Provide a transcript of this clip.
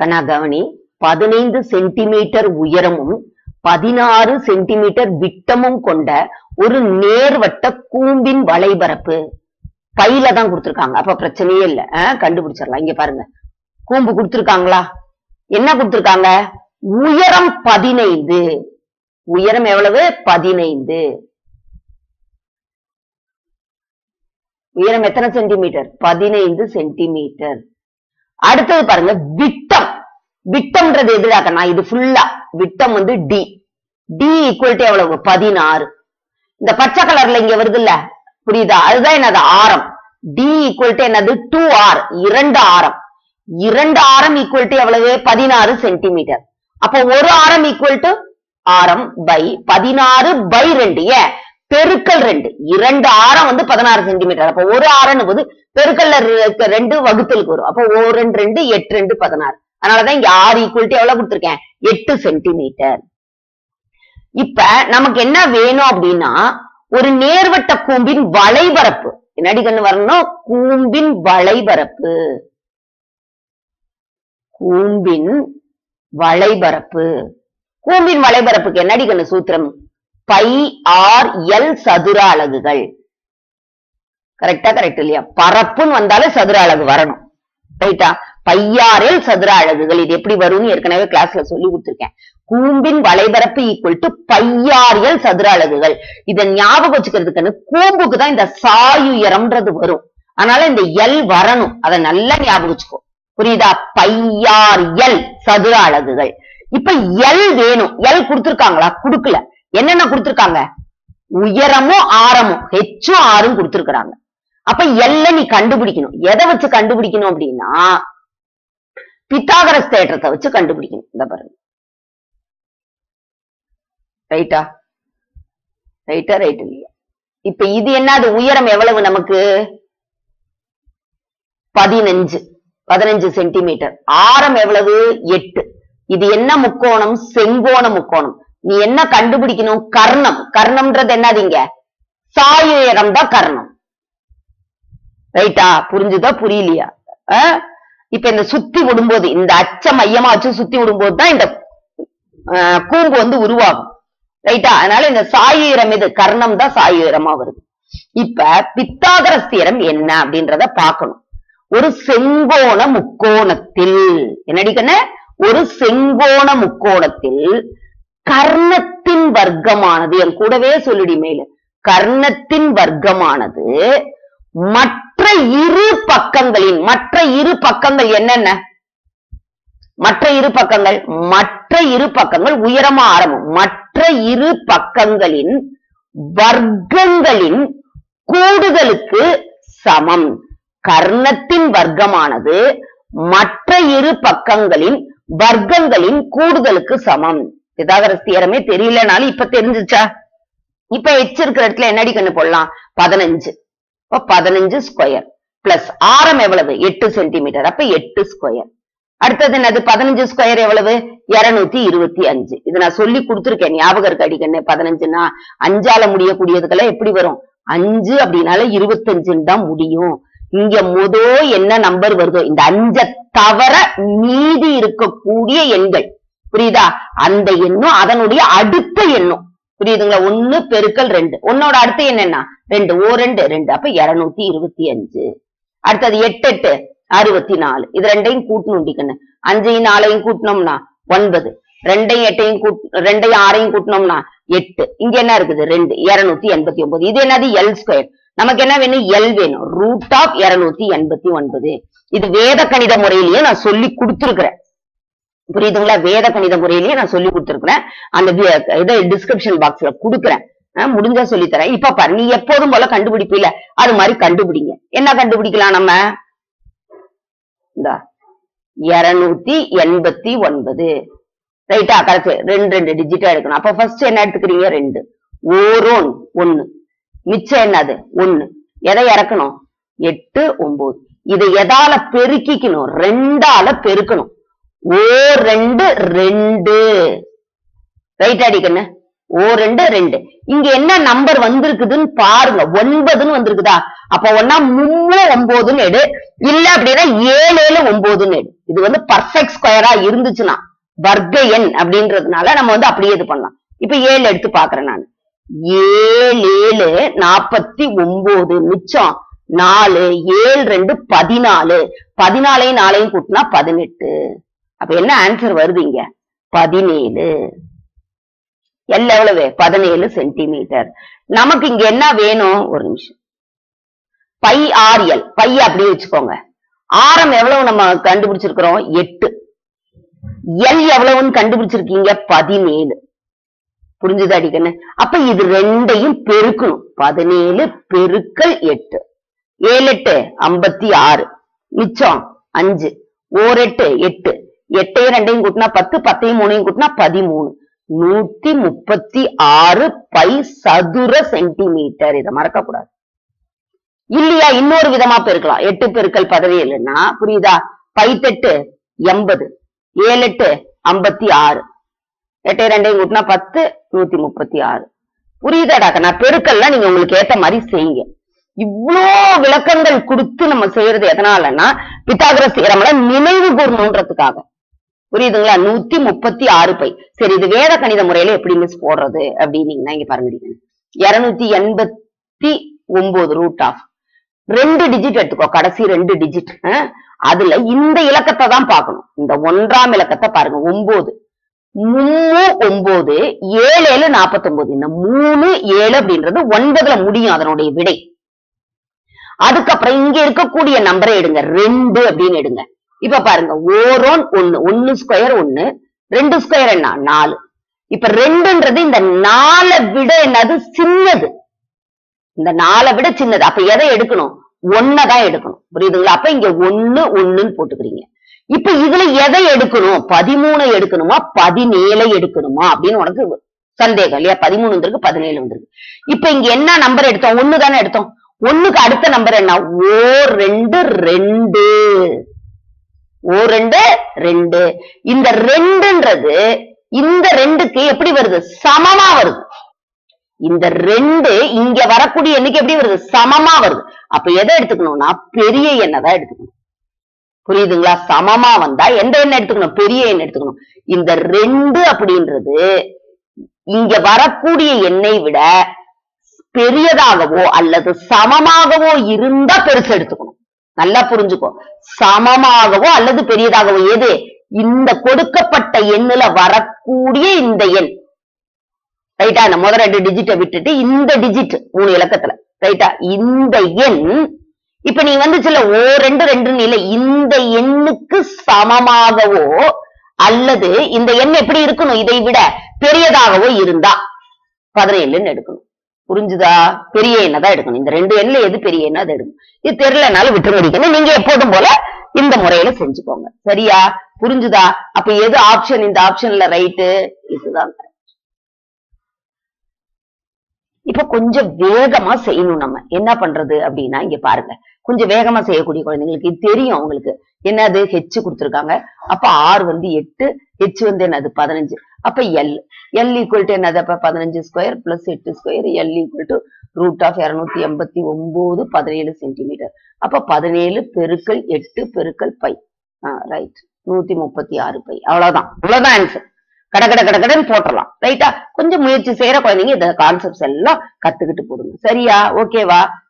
கண்ணா கவனி பதினைந்து சென்டிமீட்டர் உயரமும் பதினாறு சென்டிமீட்டர் விட்டமும் கொண்ட ஒரு நேர்வட்ட கூம்பின் வளைபரப்பு பையில தான் கொடுத்திருக்காங்க அப்ப பிரச்சனையே இல்ல அஹ், கண்டுபிடிச்சிடலாம் இங்க பாருங்க கூம்பு கொடுத்திருக்காங்களா என்ன கொடுத்திருக்காங்க உயரம் பதினைந்து உயரம் எவ்வளவு பதினைந்து உயரம் எத்தனை சென்டிமீட்டர் பதினைந்து சென்டிமீட்டர் அடுத்தது பாருங்க விட்டம் விட்டம்ன்றது எதிராக்கண்ணா இது ஃபுல்லா விட்டம் வந்து டி டி ஈக்குவல் டு எவ்வளவு பதினாறு இந்த பச்சை கலர்ல இங்க வருது இல்ல புரியுதா அதுதான் என்னது ஆரம் டி ஈக்குவல் டு என்னது டூ ஆர் இரண்டு ஆரம் இரண்டு ஆரம் ஈக்குவல் டு எவ்வளவு பதினாறு சென்டிமீட்டர் அப்போ ஒரு ஆரம் ஈக்குவல் டு ஆரம் பை பதினாறு பை ரெண்டு ஏன் பெருக்கல் ரெண்டு இரண்டு ஆரம் வந்து பதினாறு சென்டிமீட்டர் அப்போ ஒரு ஆரம் போது பெருக்கல்ல இருக்க ரெண்டு வகுத்தலுக்கு வரும் அப்போ ஒரு ரெண்டு ரெண்டு எட்டு ரெண்டு பதினாறு அதனாலதான் இங்க ஆறு ஈக்குவல் டு எவ்வளவு கொடுத்திருக்கேன் எட்டு சென்டிமீட்டர் இப்ப நமக்கு என்ன வேணும் அப்படின்னா ஒரு நேர்வட்ட கூம்பின் வளைபரப்பு என்னடி கண்ணு வரணும் கூம்பின் வளைபரப்பு கூம்பின் வளைபரப்பு கூம்பின் வளைபரப்புக்கு என்னடி கண்ணு சூத்திரம் பை ஆர் எல் சதுர அலகுகள் கரெக்டா கரெக்ட் இல்லையா பரப்புன்னு வந்தாலே சதுர அலகு வரணும் ரைட்டா பையாரில் சதுர அலகுகள் இது எப்படி வரும்னு ஏற்கனவே கிளாஸ்ல சொல்லி கொடுத்திருக்கேன் கூம்பின் வளைபரப்பு ஈக்குவல் டு பையாரியல் சதுர அலகுகள் இத ஞாபகம் வச்சுக்கிறதுக்குன்னு கூம்புக்கு தான் இந்த சாயுயரம்ன்றது வரும் அதனால இந்த எல் வரணும் அதை நல்லா ஞாபகம் வச்சுக்கோ புரியுதா பையார் எல் சதுர அலகுகள் இப்ப எல் வேணும் எல் கொடுத்திருக்காங்களா குடுக்கல என்னென்ன கொடுத்திருக்காங்க உயரமும் ஆரமும் ஹெச்சும் ஆறும் கொடுத்திருக்கிறாங்க அப்ப எல்ல நீ கண்டுபிடிக்கணும் எதை வச்சு கண்டுபிடிக்கணும் அப்படின்னா பித்தாகரஸ் தேற்றத்தை வச்சு கண்டுபிடிக்கணும் இந்த பாருங்க ரைட்டா ரைட்டா ரைட் இல்லையா இப்ப இது என்னது உயரம் எவ்வளவு நமக்கு பதினஞ்சு பதினஞ்சு சென்டிமீட்டர் ஆரம் எவ்வளவு எட்டு இது என்ன முக்கோணம் செங்கோண முக்கோணம் நீ என்ன கண்டுபிடிக்கணும் கர்ணம் கர்ணம்ன்றது என்னதுங்க சாயுயரம் தான் கர்ணம் ரைட்டா புரிஞ்சுதா புரியலையா அஹ்? இப்ப இந்த சுத்தி விடும்போது இந்த அச்ச மையமா வச்சு சுத்தி விடும்போது தான் இந்த அஹ், கூம்பு வந்து உருவாகும் ரைட்டா அதனால இந்த சாயுயரம் இது கர்ணம் தான் சாயுயரமா வருது இப்ப பித்தாகரஸ் தியரம் என்ன அப்படின்றத பார்க்கணும் ஒரு செங்கோண முக்கோணத்தில் என்னடி கண்ணு ஒரு செங்கோண முக்கோணத்தில் கர்ணத்தின் வர்க்கமானது என் கூடவே சொல்லிடி மேல கர்ணத்தின் வர்க்கமானது மற்ற இரு பக்கங்களின் மற்ற இரு பக்கங்கள் என்னென்ன மற்ற இரு பக்கங்கள் மற்ற இரு பக்கங்கள் உயரமா ஆரம்பம் மற்ற இரு பக்கங்களின் வர்க்கங்களின் கூடுதலுக்கு சமம் கர்ணத்தின் வர்க்கமானது மற்ற இரு பக்கங்களின் வர்க்கங்களின் கூடுதலுக்கு சமம் பிதாகரஸ் தியரமே தெரியலனாலும் இப்ப தெரிஞ்சுச்சா இப்ப எச் இருக்கிற இடத்துல என்னடி கண்ணு போடலாம் பதினஞ்சு அப்ப பதினஞ்சு ஸ்கொயர் பிளஸ் ஆரம் எவ்வளவு எட்டு சென்டிமீட்டர் அப்ப எட்டு ஸ்கொயர் அடுத்தது என்னது பதினஞ்சு ஸ்கொயர் எவ்வளவு இருநூத்தி இருபத்தி அஞ்சு இது நான் சொல்லி கொடுத்துருக்கேன் ஞாபகம் இருக்கு அடிக்கண்ணு பதினஞ்சுன்னா அஞ்சால முடியக்கூடியதுக்கெல்லாம் எப்படி வரும் அஞ்சு அப்படின்னால இருபத்தஞ்சுன்னு தான் முடியும் இங்க முதோ என்ன நம்பர் வருதோ இந்த அஞ்ச தவிர மீதி இருக்கக்கூடிய எண்கள் புரியுதா அந்த எண்ணும் அதனுடைய அடுத்த எண்ணும் புரியுதுங்களா ஒண்ணு பெருக்கல் ரெண்டு உன்னோட அடுத்த எண் என்ன ரெண்டு ஓ ரெண்டு ரெண்டு அப்ப இருநூத்தி இருபத்தி அஞ்சு அடுத்தது எட்டு எட்டு அறுபத்தி நாலு இது ரெண்டையும் கூட்டணும் டிக்கண்ணு அஞ்சையும் நாலையும் கூட்டினோம்னா ஒன்பது ரெண்டையும் எட்டையும் கூட் ரெண்டையும் ஆறையும் கூட்டினோம்னா எட்டு இங்க என்ன இருக்குது ரெண்டு இருநூத்தி எண்பத்தி ஒன்பது இது என்னது எல் ஸ்கொயர் நமக்கு என்ன வேணும் எல் வேணும் ரூட் ஆஃப் இருநூத்தி எண்பத்தி ஒன்பது இது வேத கணித முறையிலேயே நான் சொல்லி கொடுத்துருக்கிறேன் புரியுதுங்களா வேத கணித முறையிலேயே நான் சொல்லி கொடுத்துருக்கிறேன் அந்த வி- இதை டிஸ்கிரிப்ஷன் பாக்ஸ்ல கொடுக்குறேன் அஹ் முடிஞ்சா சொல்லித் தரேன் இப்ப பாரு நீ எப்போதும் போல கண்டுபிடிப்பில அது மாதிரி கண்டுபிடிங்க என்ன கண்டுபிடிக்கலாம் நம்ம இந்தா இருநூத்தி எண்பத்தி ஒன்பது ரைட்டா கரெக்ட் ரெண்டு ரெண்டு டிஜிட்டா எடுக்கணும் அப்ப ஃபர்ஸ்ட் என்ன எடுத்துக்கிறீங்க ரெண்டு ஓரோன் ஒண்ணு மிச்சம் என்னது ஒண்ணு எதை இறக்கணும் எட்டு ஒன்பது இதை எதால பெருக்கிக்கணும் ரெண்டால பெருக்கணும் ஓ ரெண்டு ரெண்டு ரைட் அடிக்கண்ணு ஓ ரெண்டு ரெண்டு இங்க என்ன நம்பர் வந்திருக்குதுன்னு பாருங்க ஒன்பதுன்னு வந்திருக்குதா அப்ப ஒன்னா மூணு ஒன்பதுன்னு எடு இல்ல அப்படின்னா ஏழு ஏழு ஒன்பதுன்னு எடு இது வந்து பர்ஃபெக்ட் ஸ்கொயரா இருந்துச்சுன்னா வர்க்க எண் அப்படின்றதுனால நம்ம வந்து அப்படியே இது பண்ணலாம் இப்ப ஏழு எடுத்து பாக்குறேன் நான் ஏழு ஏழு நாப்பத்தி ஒன்பது மிச்சம் நாலு ஏழு ரெண்டு பதினாலு பதினாலையும் நாலையும் கூட்டினா பதினெட்டு அப்ப என்ன ஆன்சர் வருது இங்க பதினேழு எல் எவ்வளவு பதினேழு சென்டிமீட்டர் நமக்கு இங்க என்ன வேணும் ஒரு நிமிஷம் பை ஆர் எல் பை அப்படியே வச்சுக்கோங்க ஆரம் எவ்வளவு நம்ம கண்டுபிடிச்சிருக்கிறோம் எட்டு எல் எவ்வளவுன்னு கண்டுபிடிச்சிருக்கீங்க பதினேழு புரிஞ்சுது அடிக்கண்ணு அப்ப இது ரெண்டையும் பெருக்கணும் பதினேழு பெருக்கல் எட்டு ஏழு எட்டு ஐம்பத்தி ஆறு மிச்சம் அஞ்சு ஓர் எட்டு எட்டு எட்டையும் ரெண்டையும் கூட்டினா பத்து பத்தையும் மூணையும் கூட்டினா பதிமூணு நூத்தி முப்பத்தி ஆறு பை சதுர சென்டிமீட்டர் இதை மறக்க கூடாது இல்லையா இன்னொரு விதமா பெருக்கலாம் எட்டு பெருக்கல் பதினேழுன்னா புரியுதா பைத்தெட்டு எண்பது ஏழு எட்டு ஐம்பத்தி ஆறு எட்டை ரெண்டையும் கூட்டினா பத்து நூத்தி முப்பத்தி ஆறு புரியுதாடாக்க நான் பெருக்கல்லாம் நீங்க உங்களுக்கு ஏத்த மாதிரி செய்யுங்க இவ்ளோ விளக்கங்கள் கொடுத்து நம்ம செய்யறது எதனாலன்னா பித்தாகரஸ் தியரம்ல நினைவு கூறணுன்றதுக்காக புரியுதுங்களா நூத்தி முப்பத்தி ஆறு பை சரி இது வேத கணித முறையில எப்படி மிஸ் போடுறது அப்படின்னீங்கன்னா இங்க பாருங்க இருநூத்தி எண்பத்தி ஒன்பது ரூட் ஆஃப் ரெண்டு டிஜிட் எடுத்துக்கோ கடைசி ரெண்டு டிஜிட் அதுல இந்த இலக்கத்தை தான் பார்க்கணும் இந்த ஒன்றாம் இலக்கத்தை பாருங்க ஒன்பது மூணு ஒன்பது ஏழு ஏழு நாற்பத்தி ஒன்பது இந்த மூணு ஏழு அப்படின்றது ஒன்பதுல முடியும் அதனுடைய விடை அதுக்கப்புறம் இங்க இருக்கக்கூடிய நம்பரை எடுங்க ரெண்டு அப்படின்னு எடுங்க இப்ப பாருங்க ஓரோன் ஒண்ணு ஒன்னு ஸ்கொயர் ஒண்ணு ரெண்டு ஸ்கொயர் என்ன நாலு இப்ப ரெண்டுன்றது இந்த நாலை விட என்னது சின்னது இந்த நாலை விட சின்னது அப்ப எதை எடுக்கணும் ஒன்னதான் எடுக்கணும் புரியுதுங்களா அப்ப இங்க ஒண்ணு ஒண்ணுன்னு போட்டுக்கிறீங்க இப்ப இதுல எதை எடுக்கணும் பதிமூணு எடுக்கணுமா பதினேழை எடுக்கணுமா அப்படின்னு உனக்கு சந்தேகம் இல்லையா பதிமூணு வந்திருக்கு பதினேழு வந்திருக்கு இப்ப இங்க என்ன நம்பர் எடுத்தோம் ஒண்ணு தானே எடுத்தோம் ஒண்ணுக்கு அடுத்த நம்பர் என்ன ஓ ரெண்டு ரெண்டு ஓ ரெண்டு ரெண்டு இந்த ரெண்டுன்றது இந்த ரெண்டுக்கு எப்படி வருது சமமா வருது இந்த ரெண்டு இங்க வரக்கூடிய எண்ணிக்கை எப்படி வருது சமமா வருது அப்ப எதை எடுத்துக்கணும்னா பெரிய எண்ணை தான் எடுத்துக்கணும் புரியுதுங்களா சமமா வந்தா எந்த எண்ணெய் எடுத்துக்கணும் பெரிய எண்ணெய் எடுத்துக்கணும் இந்த ரெண்டு அப்படின்றது இங்க வரக்கூடிய எண்ணெய் விட பெரியதாகவோ அல்லது சமமாகவோ இருந்தா பெருசு எடுத்துக்கணும் நல்லா புரிஞ்சுக்கோ சமமாகவோ அல்லது பெரியதாகவோ எது இந்த கொடுக்கப்பட்ட எண்ணுல வரக்கூடிய இந்த எண் ரைட்டா இந்த முதல் ரெண்டு டிஜிட்டை விட்டுட்டு இந்த டிஜிட் மூணு இலக்கத்துல ரைட்டா இந்த எண் இப்ப நீ வந்துச்சுல ஓ ரெண்டு ரெண்டுன்னு இல்ல இந்த எண்ணுக்கு சமமாகவோ அல்லது இந்த எண் எப்படி இருக்கணும் இதை விட பெரியதாகவோ இருந்தா பதினேழுன்னு எடுக்கணும் புரிஞ்சுதா பெரிய எண்ணை தான் எடுக்கணும் இந்த ரெண்டு எண்ணில் எது பெரிய எண்ணை அதை எடுக்கணும் இது தெரியலனாலும் விட்டு முடிக்கணும் நீங்க எப்போதும் போல இந்த முறையில செஞ்சுக்கோங்க சரியா புரிஞ்சுதா அப்ப எது ஆப்ஷன் இந்த ஆப்ஷன்ல ரைட்டு இதுதான் இப்ப கொஞ்சம் வேகமா செய்யணும் நம்ம என்ன பண்றது அப்படின்னா இங்க பாருங்க கொஞ்சம் வேகமா செய்யக்கூடிய குழந்தைங்களுக்கு இது தெரியும் அவங்களுக்கு என்னது ஹெச் கொடுத்துருக்காங்க அப்ப ஆர் வந்து எட்டு ஹெச் வந்து என்னது பதினஞ்சு அப்ப எல் எல் ஈக்குவல் டு என்னது அப்ப பதினஞ்சு ஸ்கொயர் பிளஸ் எட்டு square L equal to root of இருநூத்தி எண்பத்தி ஒன்பது பதினேழு சென்டிமீட்டர் அப்ப பதினேழு பெருக்கல் எட்டு பெருக்கல் பை ரைட் நூத்தி முப்பத்தி ஆறு பை அவ்வளவுதான் அவ்வளவுதான் ஆன்சர் கட கட கட கடன்னு போட்டுடலாம் ரைட்டா கொஞ்சம் முயற்சி செய்யற குழந்தைங்க இந்த கான்செப்ட்ஸ் எல்லாம் கத்துக்கிட்டு போடுங்க சரியா ஓகேவா